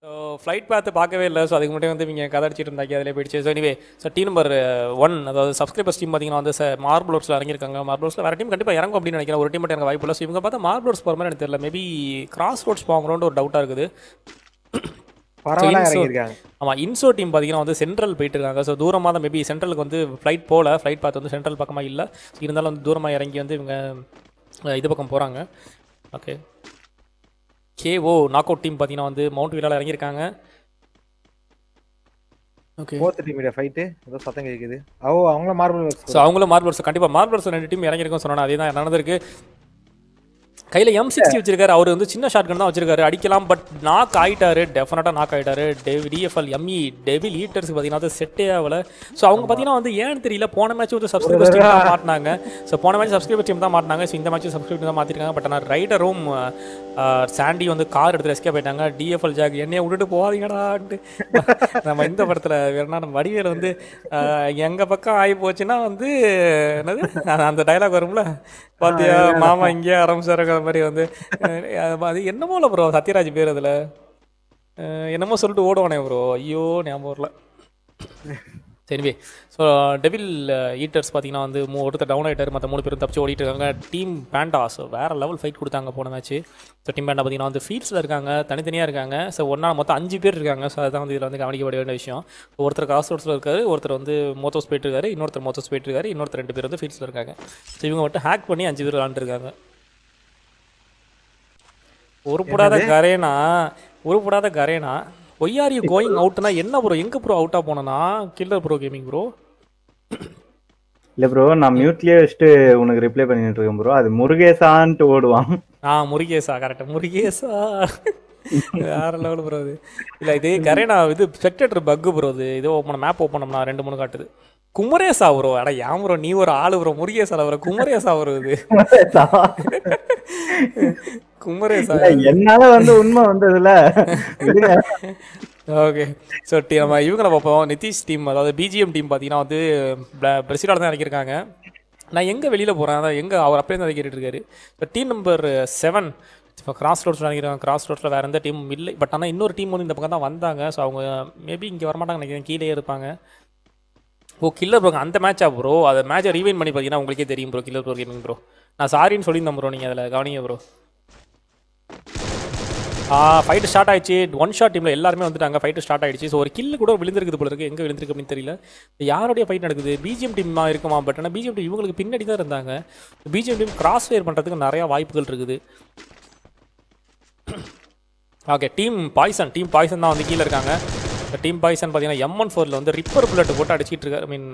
So flight பார்த்து பார்க்கவே இல்லை ஸோ அதுக்கு மட்டும் வந்து இவங்க கதை அடிச்சிட்டு இருந்தாங்க அதிலே போயிடுச்சு so anyway so team number one அதாவது சப்ஸ்கிரைபர்ஸ் டீம் பார்த்தீங்கன்னா வந்து சார் மார்பிளோர்ஸில் இறங்கியிருக்காங்க மார்பிளோர்ஸில் வேறு டீம் கண்டிப்பாக இறங்கும் அப்படின்னு நினைக்கிறேன் ஒரு டீம் மட்டும் எனக்கு வாய்ப்பு இல்லை ஸோ இவங்க பார்த்தா மார்பிளோர்ஸ் போகிற மாதிரி எனக்கு தெரியல மேபி கிராஸ் ரோட்ஸ் போகிறோன்னு ஒரு டவுட்டாக இருக்குது பரவாயில்ல So, இறங்கியிருக்காங்க ஆமாம் இன்சோ டீம் பார்த்தீங்கன்னா வந்து சென்ட்ரல் போயிட்டு இருக்காங்க ஸோ தூரமாக தான் மேபி சென்ட்ரலுக்கு வந்து ஃப்ளைட் போகல ஃப்ளைட் பார்த்து வந்து சென்ட்ரல் பக்கமாக இல்லை இருந்தாலும் வந்து தூரமாக இறங்கி வந்து இவங்க அஹ், இது பக்கம் போகிறாங்க okay KO knock out team பார்த்தீங்கன்னா வந்து மவுண்ட் வீலால் இறங்கியிருக்காங்க ஓகே ஃபோர்த் டீம் ஃபைட்டு ஏதோ சத்தம் கேட்குது ஓ அவங்கள மார்பிள் ஸோ அவங்களும் மார்பல்ஸ் கண்டிப்பாக மார்பல்ஸ் ரெண்டு டீம் இறங்கியிருக்கோம் சொன்னா அதே தான் நடந்திருக்கு கையில் எம் சிக்ஸ்டி வச்சிருக்காரு அவர் வந்து சின்ன ஷாட் கன் தான் வச்சிருக்காரு அடிக்கலாம் பட் நாக் ஆயிட்டாரு டெஃபினட்டாக நாக் ஆயிட்டாரு டெவி டிஎஃப்எல் எம்இ டெவில் ஈட்டர்ஸ் பார்த்தீங்கன்னா அது செட்டே ஆகல ஸோ அவங்க பார்த்தீங்கன்னா வந்து ஏன்னு தெரியல போன மேட்ச் வந்து சப்ஸ்கிரைபர்ஸ் டீம் தான் மாட்டினாங்க ஸோ போன மேட்ச் சப்ஸ்கிரைபர் டீம் தான் மாட்டினாங்க ஸோ இந்த மேட்ச் சப்ஸ்கிரைபர் தான் மாற்றிருக்காங்க பட் ஆனால் ரைடரும் சாண்டி வந்து கார் எடுத்து ரெஸ்கே போயிட்டாங்க டிஎஃப்எல் ஜாக் என்னைய விட்டுட்டு போகாதீங்கடான்ட்டு நம்ம இந்த படத்தில் வேணா நம்ம வடிவேல் வந்து எங்கள் பக்கம் ஆகி போச்சுன்னா வந்து என்னது அந்த- அந்த டைலாக் வரும்ல பாத்தியா மாமா இங்கேயே ஆரம்பிச்சாருங்கிற மாதிரி வந்து அஹ் அது என்னமோ இல்லை ப்ரோ சத்யராஜ் பேர் அதில் என்னமோ சொல்லிட்டு ஓடுவானே ப்ரோ ஐயோ ஞாபகம் வரல சரிவே ஸோ டெவில் ஈட்டர்ஸ் பார்த்தீங்கன்னா வந்து மூ ஒருத்தர் டவுன் ஆகிட்டார் மற்ற மூணு பேரும் தப்பிச்சு ஓடிட்டு இருக்காங்க டீம் பேண்டா ஸோ வேறு லெவல் ஃபைட் கொடுத்தாங்க போன மேட்ச் ஸோ டீம் பேண்டா பார்த்தீங்கன்னா வந்து ஃபீல்ட்ஸில் இருக்காங்க தனித்தனியாக இருக்காங்க ஸோ ஒன்றா மொத்தம் அஞ்சு பேர் இருக்காங்க ஸோ அதுதான் வந்து இதில் வந்து கவனிக்கப்பட வேண்டிய விஷயம் ஒருத்தர் காசு ரோட்ஸில் இருக்காரு ஒருத்தர் வந்து மோத்தோஸ் போயிட்டு இருக்காரு இன்னொருத்தர் மோத்தோஸ் போயிட்டு இருக்காரு இன்னொருத்தர் ரெண்டு பேர் வந்து ஃபீல்ட்ஸில் இருக்காங்க ஸோ இவங்க மட்டும் ஹேக் பண்ணி அஞ்சு பேர் விளாண்டுருக்காங்க உருப்படாத கரேனா உருப்படாத Garena why are you going அவுட்னா என்ன ப்ரோ எங்கே ப்ரோ அவுட்டாக போனேன்னா கில்லர் ப்ரோ கேமிங் ப்ரோ இல்ல ப்ரோ நான் மியூட்லயே வச்சுட்டு உனக்கு ரிப்ளை பண்ணிட்டு இருக்கேன் ப்ரோ அது முருகேசான்ட்டு ஓடுவான் ஆ முருகேசா கரெக்டாக முருகேசா வேற லெவல் ப்ரோ இது இல்லை இது கரேனா இது ஸ்பெக்டேட்டர் பக்கு ப்ரோ இது இது ஓப்பன் மேப் ஓப்பன் பண்ணா ரெண்டு மூணு காட்டுது குமரேசா ப்ரோ அட ஏன் ப்ரோ நீ ஒரு ஆளு ப்ரோ முருகேசா ப்ரோ குமரேசா ப்ரோ இது குமரேசா என்னால வந்து உண்மை வந்ததுல விடுங்க. ஓகே ஸோ டி நம்ம இவங்களை பார்ப்போம் நிதிஷ் டீம் அதாவது பிஜிஎம் டீம் பார்த்தீங்கன்னா வந்து பிரசிலாவில் தான் இறக்கியிருக்காங்க நான் எங்கே வெளியில் போகிறேன் அதான் எங்கே அவர் அப்படியே தான் கேட்டுட்டு இருக்காரு இப்போ டீம் நம்பர் செவன் இப்போ கிராஸ் ரோட்ஸில் நினைக்கிறேன் கிராஸ் ரோட்ஸில் வேறு எந்த டீமும் இல்லை பட் ஆனால் இன்னொரு டீம் வந்து இந்த பக்கம் தான் வந்தாங்க ஸோ அவங்க மேபி இங்கே வரமாட்டாங்க நினைக்கிறேன் கீழே இருப்பாங்க ஓ கில்லர் ப்ரோ அந்த மேட்சா ப்ரோ அதை மேட்சை ரீவைன் பண்ணி பார்த்தீங்கன்னா உங்களுக்கே தெரியும் bro killer bro gaming bro நான் சாரின்னு சொல்லியிருந்தேன் ப்ரோ நீங்கள் அதில் கவனிங்க ப்ரோ ஃபைட்டு ஸ்டார்ட் ஆயிடுச்சு ஒன் ஷாட் டீமில் எல்லாருமே வந்துட்டாங்க ஃபைட்டு ஸ்டார்ட் ஆயிடுச்சு ஸோ ஒரு கில்லு கூட விழுந்திருக்குது போல இருக்கு எங்கே விழுந்திருக்கு அப்படின்னு தெரியல இது யாருடைய ஃபைட் நடக்குது பிஜிஎம் டீமா இருக்குமா பட் ஆனால் பிஜிஎம் டீம் இவங்களுக்கு பின்னாடி தான் இருந்தாங்க பிஜிஎம் டீம் கிராஸ் ஃபயர் பண்ணுறதுக்கு நிறையா வாய்ப்புகள் இருக்குது okay team poison team poison தான் வந்து கீழே இருக்காங்க டீம் பாய்சன் பார்த்தீங்கன்னா எம்ஒன் ஃபோரில் வந்து ரிப்பர் புல்லட் போட்டு அடிச்சிட்டு இருக்காரு ஐ மீன்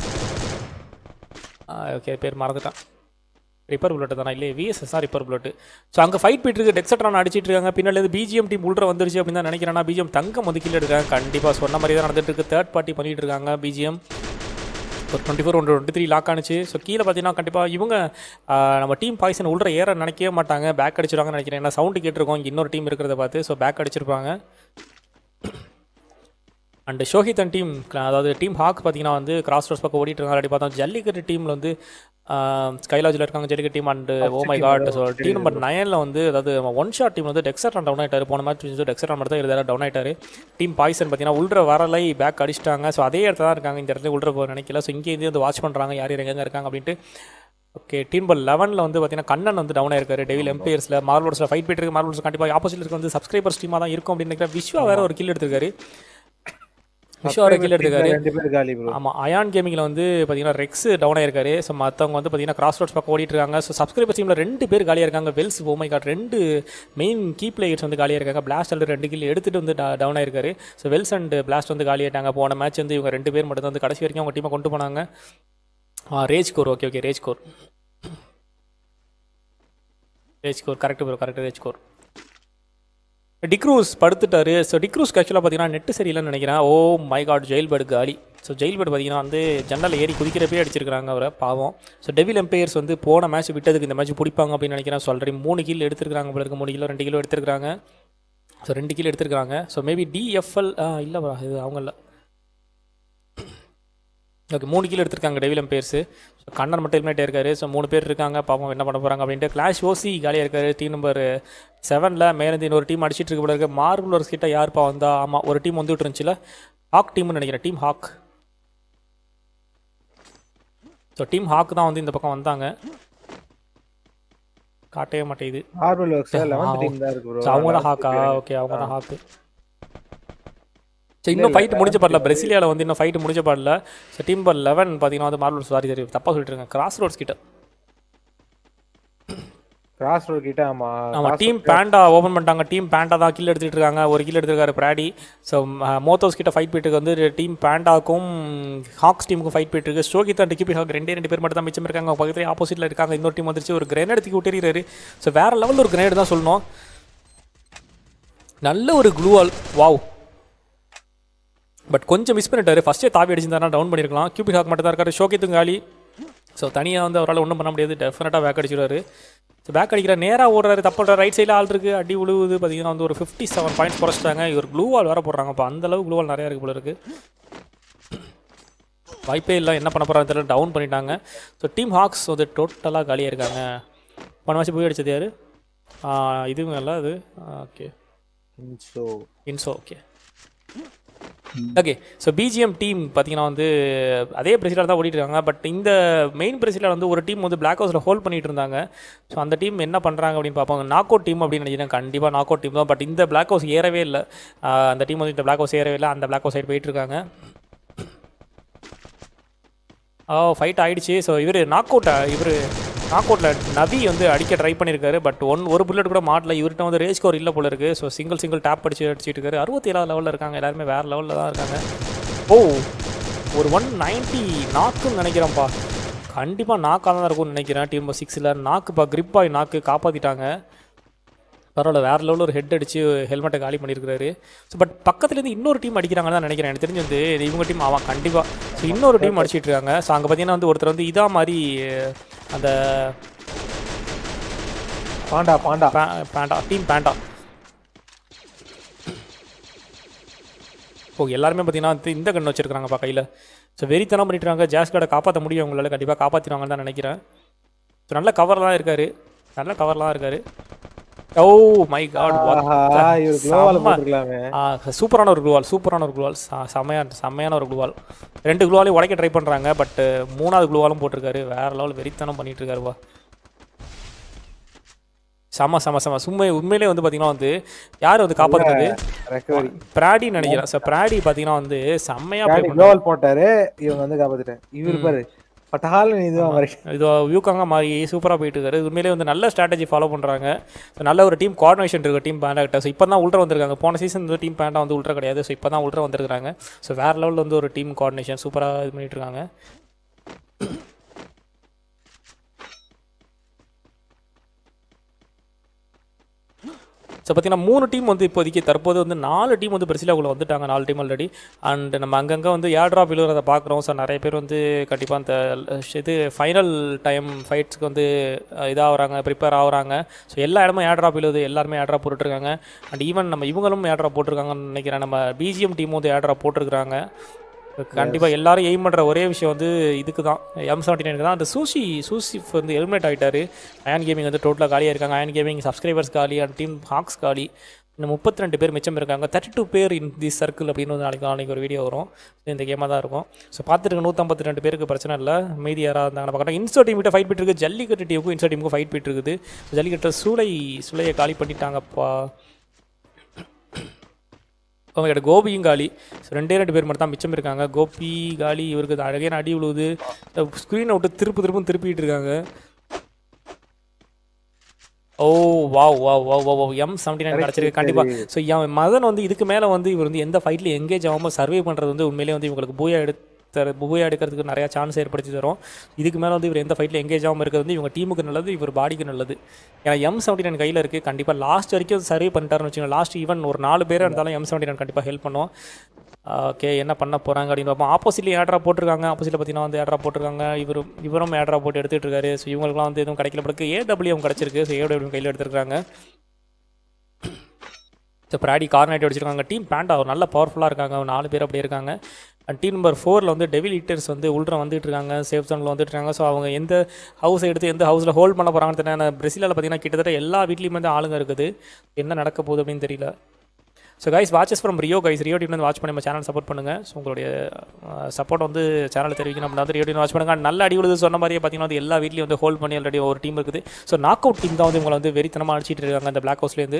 ஓகே பேர் மறந்துட்டான் ரிப்பர் புல்லட் தானே இல்லை விஎஸ்எஸ் தான் ரிப்பர் புல்லட் ஸோ அங்கே ஃபைட் போயிட்டு இருக்கு டெக்ஸட்ரான் அடிச்சிட்டு இருக்காங்க பின்னாடி பிஜிஎம் டீம் உள்ள வந்துருச்சு அப்படின்னு தான் நினைக்கிறேன் நான் பிஜிஎம் தங்கம் வந்து கீழே எடுக்காங்க கண்டிப்பாக சொன்ன மாதிரி தான் நடந்துட்டு இருக்கு தேர்ட் பார்ட்டி பண்ணிட்டு இருக்காங்க பிஜிஎம் ஒரு டுவெண்ட்டி ஃபோர் ஒன்று டுவெண்ட்டி த்ரீ லாக் ஆனிச்சு ஸோ கீழே பார்த்தீங்கன்னா கண்டிப்பாக இவங்க ஆ, நம்ம டீம் பாய்சன் உள்ள ஏற நினைக்கவே மாட்டாங்க பேக் அடிச்சிருவாங்கன்னு நினைக்கிறேன் ஏன்னா சவுண்டு கேட்டிருக்கோம் இங்கே இன்னொரு டீம் இருக்கிறத பார்த்து ஸோ பேக் அடிச்சிருப்பாங்க அண்ட் ஷோஹித் அண்ட் டீம் அதாவது டீம் ஹாக் பார்த்தீங்கன்னா வந்து கிராஸ் ரோஸ் பக்கம் ஓடிட்டு இருக்காங்க அப்படி பார்த்தோம் ஜல்லிக்கட்டு டீமில் வந்து ஸ்கைலாஜில் இருக்காங்க jallikattu team and oh my god so team number நைனில் வந்து அதாவது ஒன் ஷாட் டீம் வந்து டெக்ஸர் டவுன் ஆயிட்டாரு போன மேட்ச் வந்து டெக்ஸர் மட்டும் தான் எழுதாரு டவுன் ஆயிட்டாரு டீம் பாய்சன் பார்த்தீங்கன்னா உள்ள வரலை பேக் அடிச்சிட்டாங்க ஸோ அதே இடத்துல தான் இருக்காங்க இந்த இடத்துல உள்ள போக நினைக்கல ஸோ இங்கே இருந்து வந்து வாட்ச் பண்ணுறாங்க யார் யார் எங்கெங்க இருக்காங்க அப்படின்ட்டு ஓகே டீம் பல் லெவனில் வந்து பார்த்தீங்கன்னா கண்ணன் வந்து டவுன் ஆயிருக்காரு டெவில் எம்பையர்ஸில் மார்வல்ஸில் ஃபைட் போயிட்டு இருக்கு மார்வல்ஸ் கண்டிப்பாக ஆப்போசிட் இருக்க வந்து சப்ஸ்கிரைபர்ஸ் டீமாக தான் இருக்கும் அப்படின்னு நினைக்கிறேன் விஸ்வா வேற ஒரு கில் எடுத்திருக்காரு விஸ்வா ஒரு கில் எடுத்திருக்காரு ரெண்டு பேர் காலி ப்ரோ ஆமாம் அயான் கேமிங்கில் வந்து பார்த்தீங்கன்னா ரெக்ஸ் டவுன் ஆயிருக்காரு ஸோ மற்றவங்க வந்து பார்த்தீங்கன்னா கிராஸ் ரோட்ஸ் பக்கம் ஓடிட்டு இருக்காங்க ஸோ சப்ஸ்கிரைபர் டீமில் ரெண்டு பேர் காலியாக இருக்காங்க வெல்ஸ் ஓமை காட் ரெண்டு மெயின் கீ பிளேயர்ஸ் வந்து காலியாக இருக்காங்க பிளாஸ்ட் வந்து ரெண்டு கில் எடுத்துட்டு வந்து டவுன் ஆயிருக்காரு ஸோ வெல்ஸ் அண்ட் பிளாஸ்ட் வந்து காலியாயிட்டாங்க போன மேட்ச் வந்து இவங்க ரெண்டு பேர் மட்டும் தான் வந்து கடைசி வரைக்கும் அவங்க டீமை கொண்டு போனாங்க rage core okay okay rage core rage core correct bro correct rage core டிக்ரூஸ் படுத்துட்டாரு ஸோ டிக்ரூஸ் ஆக்சுவலாக பார்த்தீங்கன்னா நெட்டு சரியில்லைன்னு நினைக்கிறேன் oh my god jail bird காலி ஸோ ஜெயில் பேர்டு பார்த்தீங்கன்னா வந்து ஜன்னல் ஏறி குதிக்கிறப்பே அடிச்சிருக்காங்க அவரை பாவம் ஸோ டெவில் எம்பையர்ஸ் வந்து போன மேட்ச் விட்டதுக்கு இந்த மேட்ச் பிடிப்பாங்க அப்படின்னு நினைக்கிறேன் ஸோ ஆல்ரெடி மூணு கிலோ எடுத்திருக்காங்க போல இருக்கு மூணு கிலோ ரெண்டு கிலோ எடுத்திருக்காங்க ஸோ ரெண்டு கிலோ எடுத்திருக்காங்க ஸோ மேபி டிஎஃப்எல் இல்லை இது அவங்க இல்லை ஓகே மூணு கீழே எடுத்திருக்காங்க டெவிலம் பேர்ஸு ஸோ கண்ணன் மட்டும் எலிமினேட் இருக்காரு ஸோ மூணு பேர் இருக்காங்க பாப்போம் என்ன பண்ண போகிறாங்க அப்படின்ட்டு கிளாஷ் ஓசி காலியாக இருக்காரு டீம் நம்பர் செவனில் மேலேருந்து இன்னொரு டீம் அடிச்சிட்டு இருக்க போல இருக்கு மார்புலர்ஸ் கிட்ட யாருப்பா வந்தா ஆமாம் ஒரு டீம் வந்துட்டு இருந்துச்சுல ஹாக் டீம்னு நினைக்கிறேன் team hawk so team hawk தான் வந்து இந்த பக்கம் வந்தாங்க காட்டவே மாட்டேங்குது marble works ah, eleventh team தான் இருக்கு ப்ரோ ஸோ அவங்க தான் ஹாக்கா ஓகே அவங்க தான் ஹாக்கு ஸோ இன்னும் ஃபைட் முடிஞ்ச பாடல பிரசிலியாவில் வந்து இன்னும் ஃபைட் முடிஞ்ச பாடல ஸோ டீம் பர் லெவன் பார்த்தீங்கன்னா வந்து மார்பல் சாரி சரி தப்பாக சொல்லிட்டு இருக்கேன் கிராஸ் ரோட்ஸ் கிட்ட கிராஸ் ரோட் கிட்ட ஆமா ஆமாம் Cross team road Panda open பண்ணிட்டாங்க டீம் பேண்டா தான் கீழே எடுத்துட்டு இருக்காங்க ஒரு கீழே எடுத்துருக்காரு பிராடி ஸோ மோத்தோஸ் கிட்ட ஃபைட் போயிட்டு இருக்கு வந்து டீம் பேண்டாக்கும் ஹாக்ஸ் டீமுக்கும் ஃபைட் போயிட்டு இருக்கு ஷோகித் அண்ட் டிகிபி ஹாக் ரெண்டே ரெண்டு பேர் மட்டும் தான் மிச்சம் இருக்காங்க பக்கத்துல ஆப்போசிட்டில் இருக்காங்க இன்னொரு டீம் வந்துருச்சு ஒரு கிரேனேட் தூக்கி விட்டுறாரு ஸோ வேற லெவலில் ஒரு கிரேனேட் தான் சொல்லணும் நல்ல ஒரு க்ளூவால் வாவ் பட் கொஞ்சம் மிஸ் பண்ணிட்டாரு ஃபஸ்ட்டே தாவி அடிச்சிருந்தாருனா டவுன் பண்ணியிருக்கலாம் கியூபிக் ஹாக் மட்டும் தான் இருக்காரு ஷோகித்தும் காலி ஸோ தனியாக வந்து அவரால் ஒன்றும் பண்ண முடியாது டெஃபினட்டாக பேக் அடிச்சிடுவாரு ஸோ பேக் அடிக்கிற நேராக ஓடுறாரு தப்பு ரைட் சைடில் ஆள் இருக்குது அடி உழுவுது பார்த்தீங்கன்னா வந்து ஒரு ஃபிஃப்டி செவன் பாயிண்ட்ஸ் குறைச்சிட்டாங்க இவர் க்ளூ வால் வேறு போடுறாங்க அப்போ அந்தளவு க்ளூ வால் நிறையா இருக்குது போல இருக்குது வாய்ப்பே இல்லை என்ன பண்ண போகிறாங்க தெரியல டவுன் பண்ணிட்டாங்க ஸோ டீம் ஹாக்ஸ் வந்து டோட்டலாக காலியாக இருக்காங்க போன மாதம் போய் அடிச்சது யார் இதுவும் இல்லை அது ஓகே ஸோ இன்சோ okay okay so BGM team பார்த்தீங்கன்னா வந்து அதே பிரசிடர் தான் ஓடிட்டு இருக்காங்க பட் இந்த மெயின் பிரசிடர் வந்து ஒரு டீம் வந்து பிளாக் ஹவுஸில் ஹோல்ட் பண்ணிட்டு இருந்தாங்க ஸோ அந்த டீம் என்ன பண்ணுறாங்க அப்படின்னு பார்ப்பாங்க நாக் அவுட் டீம் அப்படின்னு நினைக்கிறேன் கண்டிப்பாக நாக் அவுட் டீம் தான் பட் இந்த பிளாக் ஹவுஸ் ஏறவே இல்லை ஆஹ் அந்த டீம் வந்து இந்த பிளாக் ஹவுஸ் ஏறவே இல்லை அந்த பிளாக் ஹவுஸ் சைடு போயிட்டு இருக்காங்க ஓ ஃபைட் ஆயிடுச்சு ஸோ இவர் நாக் அவுட் இவர் நாக் அவுட்டில் நவி வந்து அடிக்க ட்ரை பண்ணியிருக்காரு பட் ஒன் ஒரு புல்லட் கூட மாட்டல இவர்கிட்ட வந்து ரேஸ் ஸ்கோர் இல்லை போல இருக்கு ஸோ சிங்கிள் சிங்கிள் டேப் அடிச்சு அடிச்சிட்டு இருக்காரு அறுபத்தி ஏழாவது லெவலில் இருக்காங்க எல்லாருமே வேறு லெவலில் தான் இருக்காங்க ஓ ஒரு ஒன் நைன்ட்டி நாக்குன்னு நினைக்கிறேன்ப்பா கண்டிப்பாக நாக்காக தான் இருக்கும்னு நினைக்கிறேன் டீம் சிக்ஸில் நாக்குப்பா grip ஆகி நாக்கு காப்பாற்றிட்டாங்க பரவாயில்ல வேற லெவலில் ஒரு ஹெட் அடிச்சு ஹெல்மெட்டை காலி பண்ணியிருக்காரு ஸோ பட் பக்கத்துலேருந்து இன்னொரு டீம் அடிக்கிறாங்கன்னு தான் நினைக்கிறேன் எனக்கு தெரிஞ்சு வந்து இது இவங்க டீம் ஆமாம் கண்டிப்பாக ஸோ இன்னொரு டீம் அடிச்சிட்டு இருக்காங்க ஸோ அங்கே பார்த்தீங்கன்னா வந்து ஒருத்தர் வந்து இதா மாதிரி அந்த பாண்டா பாண்டா பே- பேண்டா டீம் பேண்டா ஓ எல்லாருமே பார்த்தீங்கன்னா வந்து இந்த கண் வச்சிருக்காங்கப்பா கையில் ஸோ வெறித்தனம் பண்ணிட்டு இருக்காங்க ஜாஸ் கார்டை காப்பாற்ற முடியும் உங்களால் கண்டிப்பாக காப்பாற்றிடுவாங்கன்னு தான் நினைக்கிறேன் ஸோ நல்ல கவரில் தான் இருக்காரு நல்ல கவரில் தான் இருக்காரு ஓ மை காட் ஆஹா இவர் குளோவால போட்டுருக்கலாமே சூப்பரான ஒரு குளுவால் சூப்பரான ஒரு குளுவால் செம்மையான செம்மையான ஒரு குளுவால் ரெண்டு குளுவாலையும் உடைக்க ட்ரை பண்ணுறாங்க பட் மூணாவது குளுவாலும் போட்டிருக்காரு வேற லெவல் வெறித்தனம் பண்ணிட்டு இருக்காருப்பா செம செம செம சும்மை உண்மையிலே வந்து பார்த்தீங்கன்னா வந்து யார் வந்து காப்பாற்றுறது ரெக்கவரி பிராடி நினைக்கிறேன் சார் பிராடி பார்த்தீங்கன்னா வந்து செம்மையாக ப்ளே பண்ணுறாரு குளோவால் போட்டாரு இவங்க வந்து காப்பாத்திட்டேன் இவர் பாரு பட்டால இதுவா மாதிரி இது வியூக்காங்க மாதிரி சூப்பராக போயிட்டு இருக்காரு உண்மையிலே வந்து நல்ல ஸ்ட்ராட்டஜி ஃபாலோ பண்ணுறாங்க நல்ல ஒரு டீம் கோஆர்டினேஷன் இருக்கு டீம் பேண்டா ஸோ இப்போ தான் உள்ட்ரா வந்திருக்காங்க போன சீசன் வந்து டீம் பேண்டா வந்து உள்ட்ரா கிடையாது ஸோ இப்போ தான் உள்ட்ரா வந்திருக்காங்க ஸோ வேறு லெவலில் வந்து ஒரு டீம் கோஆர்டினேஷன் சூப்பராக இது பண்ணிட்டு இருக்காங்க ஸோ பார்த்தீங்கன்னா மூணு டீம் வந்து இப்போதைக்கு தற்போது வந்து நாலு டீம் வந்து பிரசிலாக்குள்ளே வந்துட்டாங்க நாலு டீம் ஆல்ரெடி அண்ட் நம்ம அங்கங்கே வந்து ஏர் ட்ராப் விழுகிறத பார்க்குறோம் ஸோ நிறைய பேர் வந்து கண்டிப்பாக அந்த இது ஃபைனல் டைம் ஃபைட்ஸ்க்கு வந்து இதாகிறாங்க ப்ரிப்பேர் ஆகுறாங்க ஸோ எல்லா இடமும் ஏர் ட்ராப் விழுது எல்லாருமே ஏர் ட்ராப் போட்டுட்ருக்காங்க அண்ட் ஈவன் நம்ம இவங்களும் ஏர் ட்ராப் போட்டிருக்காங்கன்னு நினைக்கிறேன் நம்ம பிஜிஎம் டீம் வந்து ஏர் ட்ராப் போட்டிருக்காங்க கண்டிப்பாக எல்லாரும் எய்ம் பண்ணுற ஒரே விஷயம் வந்து இதுக்கு தான் எம் செவன்டி நைனுக்கு தான் அந்த சூசி சூசி வந்து எலிமினேட் ஆகிட்டாரு அயன் கேமிங் வந்து டோட்டலாக காலியாக இருக்காங்க அயன் கேமிங் சப்ஸ்கிரைபர்ஸ் காலி அண்ட் டீம் ஹாக்ஸ் காலி இன்னும் முப்பத்தி ரெண்டு பேர் மிச்சம் இருக்காங்க தேர்ட்டி டூ பேர் இன் தி சர்க்கிள் அப்படின்னு வந்து நாளைக்கு நாளைக்கு ஒரு வீடியோ வரும் இந்த கேமாக தான் இருக்கும் ஸோ பார்த்துட்டு நூற்றம்பத்தி ரெண்டு பேருக்கு பிரச்சனை இல்லை மீதி யாராக இருந்தாங்கன்னா பார்க்கணும் இன்சோ டீம் கிட்ட ஃபைட் போயிட்டு இருக்கு ஜல்லிக்கட்டு டீமுக்கும் இன்சோ டீமுக்கும் ஃபைட் போயிட்டு இருக்குது ஜல்லிக்கட்டு சூளை சூளையை காலி பண்ணிட்டாங்கப்பா அவங்க கிட்ட கோபியும் காலி ஸோ ரெண்டே ரெண்டு பேர் மட்டும் தான் மிச்சம் இருக்காங்க கோபி காலி இவருக்கு இது அழகான அடி விழுவுது ஸ்க்ரீனை விட்டு திருப்பு திருப்பும் திருப்பிட்டு இருக்காங்க ஓ wow wow wow wow wow M seventy nine கிடச்சிருக்கு கண்டிப்பாக ஸோ என் மதன் வந்து இதுக்கு மேலே வந்து இவர் வந்து எந்த ஃபைட்லையும் எங்கேஜ் ஆகாமல் சர்வே பண்ணுறது வந்து உண்மையிலேயே வந்து இவங்களுக்கு பூயா எடுத்து பூயா எடுக்கிறதுக்கு நிறையா சான்ஸ் ஏற்படுத்தி தரும் இதுக்கு மேலே வந்து இவர் எந்த ஃபைட்டில் எங்கேஜ் ஆகாமல் இருக்கிறது வந்து இவங்க டீமுக்கு நல்லது இவர் பாடிக்கு நல்லது ஏன்னா எம் செவன்டி நைன் கையில் இருக்குது கண்டிப்பாக லாஸ்ட் வரைக்கும் சர்வே பண்ணிட்டாருன்னு வச்சுக்கோங்க லாஸ்ட் ஈவன் ஒரு நாலு பேராக இருந்தாலும் எம் செவன்டி நைன் கண்டிப்பாக ஹெல்ப் பண்ணும் ஓகே என்ன பண்ண போகிறாங்க அப்படின்னு பார்ப்போம் ஆப்போசிட்லேயும் ஏட்ரா போட்டிருக்காங்க ஆப்போசிட்டில் பார்த்தீங்கன்னா வந்து ஏட்ரா போட்டிருக்காங்க இவரும் இவரும் ஏட்ரா போட்டு எடுத்துகிட்டு இருக்காரு ஸோ இவங்களுக்குலாம் வந்து எதுவும் கிடைக்கல பிறகு ஏடபிள்யூஎம் கிடச்சிருக்கு ஸோ ஏடபிள்யூ கையில் எடுத்துருக்காங்க ஸோ பிராடி கார்னேட் அடிச்சிருக்காங்க டீம் பேண்டா ஒரு நல்ல பவர்ஃபுல்லாக இருக்காங்க ஒரு நாலு பேர் அப்படியே இருக்காங்க அண்ட் டீம் நம்பர் ஃபோரில் வந்து டெவில் ஈட்டர்ஸ் வந்து உள்ற வந்துட்டு இருக்காங்க சேஃப் ஜோனில் வந்துட்டு இருக்காங்க ஸோ அவங்க எந்த ஹவுஸை எடுத்து எந்த ஹவுஸில் ஹோல்ட் பண்ண போகிறாங்கன்னு தெரியல பிரசிலில் பார்த்தீங்கன்னா கிட்டத்தட்ட எல்லா வீட்லேயுமே வந்து ஆளுங்க இருக்குது என்ன நடக்க போகுது அப்படின்னு தெரியல so guys watches from Rio guys Rio team வந்து வாட்ச் பண்ணி நம்ம சேனல் சப்போர்ட் பண்ணுங்கள் ஸோ உங்களுடைய சப்போர்ட் வந்து சேனல் தெரிவிக்கணும் அப்படின்னா வந்து ரியோ டீம் வாட்ச் பண்ணுங்க And நல்ல அடி விழுது சொன்ன மாதிரியே பார்த்தீங்கன்னா வந்து எல்லா வீட்லையும் வந்து ஹோல்ட் பண்ணி ஆல்ரெடி ஒரு டீம் இருக்குது ஸோ நாக் அவுட் டீம் தான் வந்து இவங்களை வந்து வெறித்தனமாக அடிச்சிட்டு இருக்காங்க அந்த பிளாக் ஹவுஸ்லேருந்து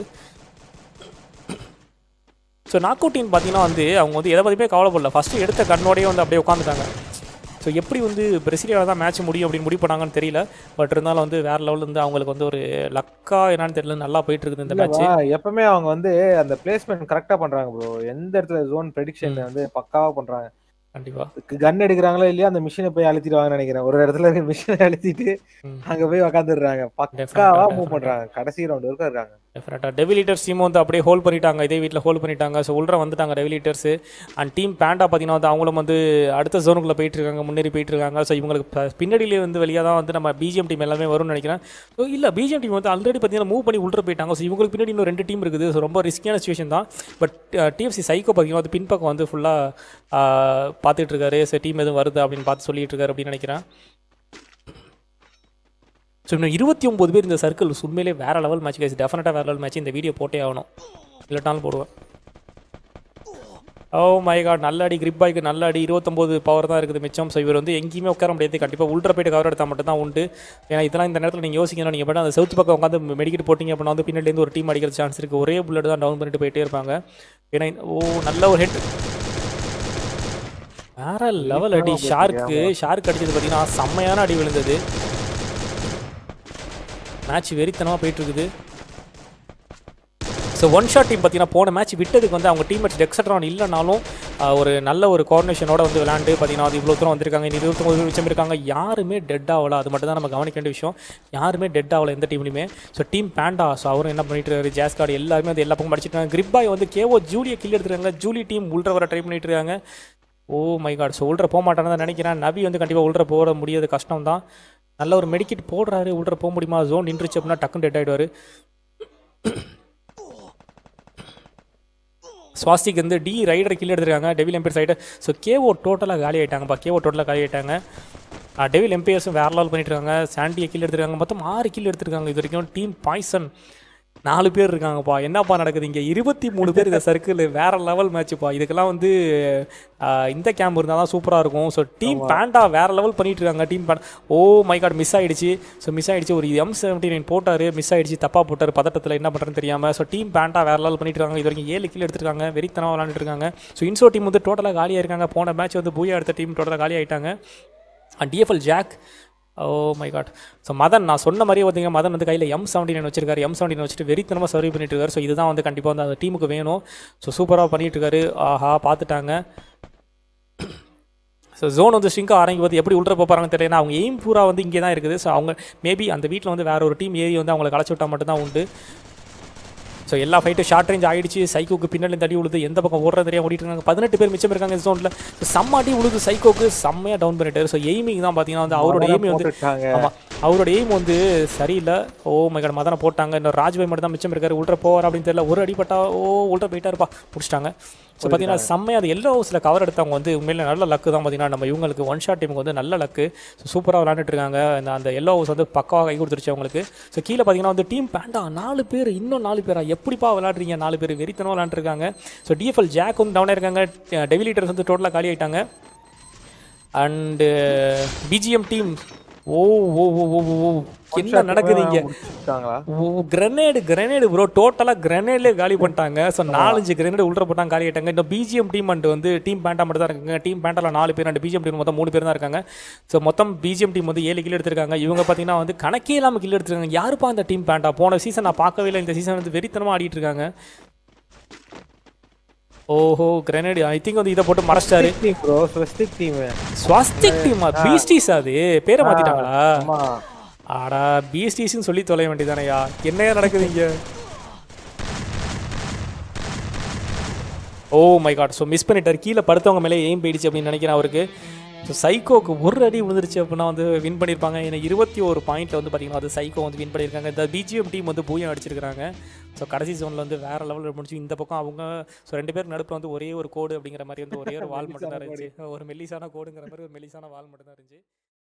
ஸோ நாக் அவுட் டீம் பார்த்தீங்கன்னா வந்து அவங்க வந்து எதை பற்றியுமே கவலைப்படல ஃபஸ்ட்டு எடுத்த கண்ணோடயே வந்து அப்படியே உட்காந்துட்டாங்க ஸோ எப்படி வந்து பிரசிலியாவில் தான் மேட்ச் முடியும் அப்படின்னு முடிவு பண்ணாங்கன்னு தெரியல பட் இருந்தாலும் வந்து வேற லெவலில் வந்து அவங்களுக்கு வந்து ஒரு லக்கா என்னன்னு தெரியல நல்லா போயிட்டு இருக்குது இந்த மேட்ச் இல்லவா, எப்பவுமே அவங்க வந்து அந்த பிளேஸ்மெண்ட் கரெக்டா பண்றாங்க ப்ரோ எந்த இடத்துல ஜோன் ப்ரெடிக்ஷன் வந்து பக்காவா பண்றாங்க கண்டிப்பாக கன் எடுக்கிறாங்களோ இல்லையா அந்த மிஷினை போய் அழுத்திடுவாங்கன்னு நினைக்கிறேன் ஒரு இடத்துல இருக்க மிஷினை அழுத்திட்டு ம். அங்க போய் உக்காந்துடுறாங்க பக்காவா மூவ் பண்றாங்க கடைசி ரவுண்ட் வரைக்கும் இருக்காங்க டெஃபினட்டாக டெவிலிட்டர்ஸ் டீம் வந்து அப்படியே ஹோல்ட் பண்ணிட்டாங்க இதே வீட்டில் ஹோல்ட் பண்ணிட்டாங்க ஸோ உள்ள வந்துட்டாங்க டெவிலிட்டர்ஸ் அண்ட் டீம் பேண்டா பார்த்தீங்கன்னா வந்து அவங்களும் வந்து அடுத்த ஜோனுக்குள்ளே போயிட்டு இருக்காங்க முன்னேறி போயிட்டு இருக்காங்க ஸோ இவங்களுக்கு ப- பின்னாடியிலே வந்து வெளியாக தான் வந்து நம்ம பிஜிஎம் டீம் எல்லாமே வரும்னு நினைக்கிறேன் ஸோ இல்லை பிஜிஎம் டீம் வந்து ஆல்ரெடி பார்த்தீங்கன்னா மூவ் பண்ணி உள்ள போயிட்டாங்க ஸோ இவங்களுக்கு பின்னாடி இன்னும் ரெண்டு டீம் இருக்குது ஸோ ரொம்ப ரிஸ்கியான சுச்சுவேஷன் தான் பட் டிஎஃப்சி சைக்கோ பார்த்தீங்கன்னா வந்து பின்பக்கம் வந்து ஃபுல்லாக பார்த்துட்டு இருக்காரு ஸோ டீம் எதுவும் வருது அப்படின்னு பார்த்து சொல்லிட்டு இருக்காரு அப்படின்னு நினைக்கிறேன் ஸோ இன்னும் இருபத்தி ஒம்பது பேர் இந்த சர்க்கிள் உண்மையிலே வேற லெவல் மேட்ச் கைஸ் டெஃபினட்டாக வேற லெவல் மேட்ச் இந்த வீடியோ போட்டே ஆகணும் இல்லட்டாலும் போடுவேன் ஓ மை காட் நல்ல அடி கிரிப் பாய்க்கு நல்ல அடி இருபத்தொம்போது பவர் தான் இருக்குது மிச்சம் ஸோ இவர் வந்து எங்கேயுமே உட்கார முடியாது கண்டிப்பாக உள்ற போயிட்டு கவர் எடுத்தால் மட்டும் தான் உண்டு ஏன்னா இதெல்லாம் இந்த நேரத்தில் நீங்கள் யோசிக்கணும் நீங்கள் பாட்டு அந்த சவுத்து பக்கம் உட்காந்து மெடிக்கெட் போட்டிங்க அப்படின்னா வந்து பின்னாடிலேருந்து ஒரு டீம் அடிக்கிற சான்ஸ் இருக்குது ஒரே புல்லட் தான் டவுன் பண்ணிட்டு போயிட்டே இருப்பாங்க ஏன்னா இந்த- ஓ நல்ல ஒரு ஹெட் வேற லெவல் அடி ஷார்க்கு ஷார்க் அடிச்சது பார்த்தீங்கன்னா செம்மையான அடி விழுந்தது மேட்ச் வெறித்தனமாக போயிட்டு இருக்குது ஸோ ஒன் ஷாட் டீம் பார்த்தீங்கன்னா போன மேட்ச் விட்டதுக்கு வந்து அவங்க டீம் டெக்ஸட்ரான் இல்லைனாலும் ஆஹ், ஒரு நல்ல ஒரு கோஆர்டினேஷனோட வந்து விளையாண்டு பார்த்தீங்கன்னா அது இவ்வளோ தூரம் வந்திருக்காங்க இனி இருபத்தொம்பது பேர் மிச்சம் இருக்காங்க யாருமே டெட் ஆகல அது மட்டும் தான் நம்ம கவனிக்க வேண்டிய விஷயம் யாருமே டெட் ஆகல எந்த டீம்லையுமே ஸோ டீம் பேண்டா ஸோ அவரும் என்ன பண்ணிட்டு இருக்காரு ஜாஸ் கார்டு எல்லாருமே வந்து எல்லா பக்கம் அடிச்சிட்டாங்க கிரிப் பாய் வந்து கேவோ ஜூலியை கில் எடுத்துருக்காங்க ஜூலி டீம் உள்ற வர ட்ரை பண்ணிட்டு இருக்காங்க ஓ மை காட் ஸோ உள்ற போக மாட்டான்னு தான் நினைக்கிறேன் நவி வந்து கண்டிப்பாக உள்ற போட முடியாது கஷ்டம் தான் நல்ல ஒரு மெடிக்கிட் போடுறாரு உள்ற போக முடியுமா ஜோன் நின்றுச்சு அப்படின்னா டக்குன்னு டெட் ஆகிடுவார் ஸ்வாஸ்டிக் வந்து டி ரைடர் கில் எடுத்திருக்காங்க devil empire side so KO டோட்டலாக காலி ஆயிட்டாங்கப்பா கேஓ டோட்டலாக காலி ஆயிட்டாங்க ஆ, டெவில் எம்பையர்ஸும் வேற லெவல் பண்ணிட்டு இருக்காங்க சாண்டியை கில் எடுத்திருக்காங்க மொத்தம் ஆறு கில் எடுத்திருக்காங்க இது வரைக்கும் டீம் பாய்சன் நாலு பேர் இருக்காங்கப்பா என்னப்பா நடக்குது இங்கே இருபத்தி மூணு பேர் இந்த சர்க்கிள் வேற லெவல் மேட்ச்ப்பா இதுக்கெல்லாம் வந்து ஆ, இந்த கேம்ப் இருந்தால் தான் சூப்பராக இருக்கும் ஸோ டீம் பேண்டா வேற லெவல் பண்ணிட்டு இருக்காங்க டீம் பேண்ட் ஓ மை காட் மிஸ் ஆயிடுச்சு ஸோ மிஸ் ஆயிடுச்சு ஒரு எம் செவன்டி நைன் போட்டார் மிஸ் ஆயிடுச்சு தப்பாக போட்டார் பதட்டத்தில் என்ன பண்ணுறதுன்னு தெரியாமல் ஸோ டீம் பேண்டா வேற லெவல் பண்ணிட்டு இருக்காங்க இது வரைக்கும் ஏழு கில் எடுத்திருக்காங்க வெறித்தனமாக விளாண்டுட்டு இருக்காங்க ஸோ இன்சோ டீம் வந்து டோட்டலாக காலியாக இருக்காங்க போன மேட்ச் வந்து பூயா எடுத்த டீம் டோட்டலாக காலி ஆயிட்டாங்க and TFL Jack oh my god so Madan நான் சொன்ன மாதிரியே பார்த்தீங்க மதன் வந்து கையில் எம் செவன்டி நைன் வச்சிருக்காரு எம் செவன்டி வச்சுட்டு வெறித்தனமாக சர்வ் பண்ணிட்டு இருக்காரு ஸோ இதுதான் வந்து கண்டிப்பாக வந்து அந்த டீமுக்கு வேணும் ஸோ சூப்பராக பண்ணிட்டு இருக்காரு ஆஹா பார்த்துட்டாங்க ஸோ ஜோன் வந்து ஸ்ட்ரிங்காக ஆரம்பி போது எப்படி உள்ள போகிறாங்கன்னு தெரியல அவங்க எய்ம் பூரா வந்து இங்கே தான் இருக்குது ஸோ அவங்க மேபி அந்த வீட்டில் வந்து வேற ஒரு டீம் ஏறி வந்து அவங்களை களைச்சி விட்டா மட்டும்தான் உண்டு ஸோ எல்லா ஃபைட்டும் ஷார்ட் ரேஞ்ச் ஆயிடுச்சு சைக்கோக்கு பின்னாடி தடி உழுது எந்த பக்கம் ஓடுறது தெரியாம ஓடிட்டு இருக்காங்க பதினெட்டு பேர் மிச்சம் இருக்காங்க இந்த ஜோனில் ஸோ செம்ம அடி உழுது சைக்கோக்கு செம்மையாக டவுன் பண்ணிட்டாரு ஸோ எய்மிங் தான் பார்த்தீங்கன்னா வந்து அவரோட எய்மி வந்து போட்டுட்டாங்க ஆமாம் அவரோட எய்ம் வந்து சரியில்லை ஓ மை காட் மதனை போட்டாங்க இன்னும் ராஜ்பாய் மட்டும் தான் மிச்சம் இருக்காரு உள்ள போவார் அப்படின்னு தெரியல ஒரு அடிப்பட்டா ஓ உள்ள போயிட்டாருப்பா முடிச்சிட்டாங்க ஸோ பார்த்தீங்கன்னா செம்மையாக அது எல்லோ ஹவுஸில் கவர் எடுத்தவங்க வந்து உண்மையில நல்ல லக்கு தான் பார்த்தீங்கன்னா நம்ம இவங்களுக்கு ஒன் ஷாட் டீமுக்கு வந்து நல்ல லக்கு ஸோ சூப்பராக விளாண்டுட்டு இருக்காங்க அந்த அந்த எல்லோ ஹவுஸ் வந்து பக்காவாக கை கொடுத்துருச்சு அவங்களுக்கு ஸோ கீழே பார்த்தீங்கன்னா வந்து டீம் பேண்டா நாலு பேர் இன்னும் நாலு பேரா எப்படிப்பா விளாடுறீங்க நாலு பேர் வெறித்தனமாக விளாண்டுருக்காங்க ஸோ டிஎஃப்எல் ஜாக் வந்து டவுனாக இருக்காங்க டெவிலிட்டர்ஸ் வந்து டோட்டலாக காலி ஆயிட்டாங்க அண்டு பிஜிஎம் டீம் ஓ ஓ ஓ ஓ ஓ என்ன நடக்குது இங்கே முடிச்சிட்டாங்களா ஓ கிரனேடு கிரனேடு ப்ரோ டோட்டலாக கிரனேட்லேயே காலி பண்ணிட்டாங்க ஸோ நாலஞ்சு கிரனேடு உள்ள போட்டாங்க காலி ஆயிட்டாங்க இந்த பிஜிஎம் டீம் அண்ட் வந்து டீம் பேண்டா மட்டும் தான் இருக்காங்க டீம் பேண்டால நாலு பேர் அண்ட் பிஜிஎம் டீம் மொத்தம் மூணு பேர் தான் இருக்காங்க ஸோ மொத்தம் பிஜிஎம் டீம் வந்து ஏழு கிலோ எடுத்திருக்காங்க இவங்க பார்த்தீங்கன்னா வந்து கணக்கே இல்லாமல் கிலோ எடுத்திருக்காங்க யாருப்பா அந்த டீம் பேண்டா போன சீசன் நான் பார்க்கவே இல்லை இந்த சீசன் வந்து வெறித்தனமாக ஆடிட்டு இருக்காங்க ஓஹோ கிரனேடு ஐ திங்க் வந்து இதை போட்டு மறைச்சிட்டாரு team bro Swastik team Swastik டீமா பீஸ்டிஸ் அது பேரை மாத்திட்டாங்களா ஆமா ஆடா பிஎஸ்டிஸ்னு சொல்லி தொலைய வேண்டியதானயா என்னையா நடக்குது இங்க oh my god so miss பண்ணிட்டார் கீழே படுத்தவங்க மேலே எய்ம் போயிடுச்சு அப்படின்னு நினைக்கிறேன் அவருக்கு ஸோ சைக்கோக்கு ஒரு அடி விழுந்துருச்சு அப்படின்னா வந்து வின் பண்ணியிருப்பாங்க ஏன்னா இருபத்தி ஒரு பாயிண்ட்ல வந்து பார்த்தீங்கன்னா அது சைக்கோ வந்து வின் பண்ணியிருக்காங்க இந்த பிஜிஎம் டீம் வந்து பூயம் அடிச்சிருக்காங்க ஸோ கடைசி ஜோனில் வந்து வேற லெவலில் முடிச்சு இந்த பக்கம் அவங்க ஸோ ரெண்டு பேர் நடுப்புல வந்து ஒரே ஒரு கோடு அப்படிங்கிற மாதிரி வந்து ஒரே ஒரு வால் மட்டும் தான் இருந்துச்சு ஒரு மெல்லிசான கோடுங்கிற மாதிரி ஒரு மெல்லிசான வால் மட்டும் தான் இருந்துச்சு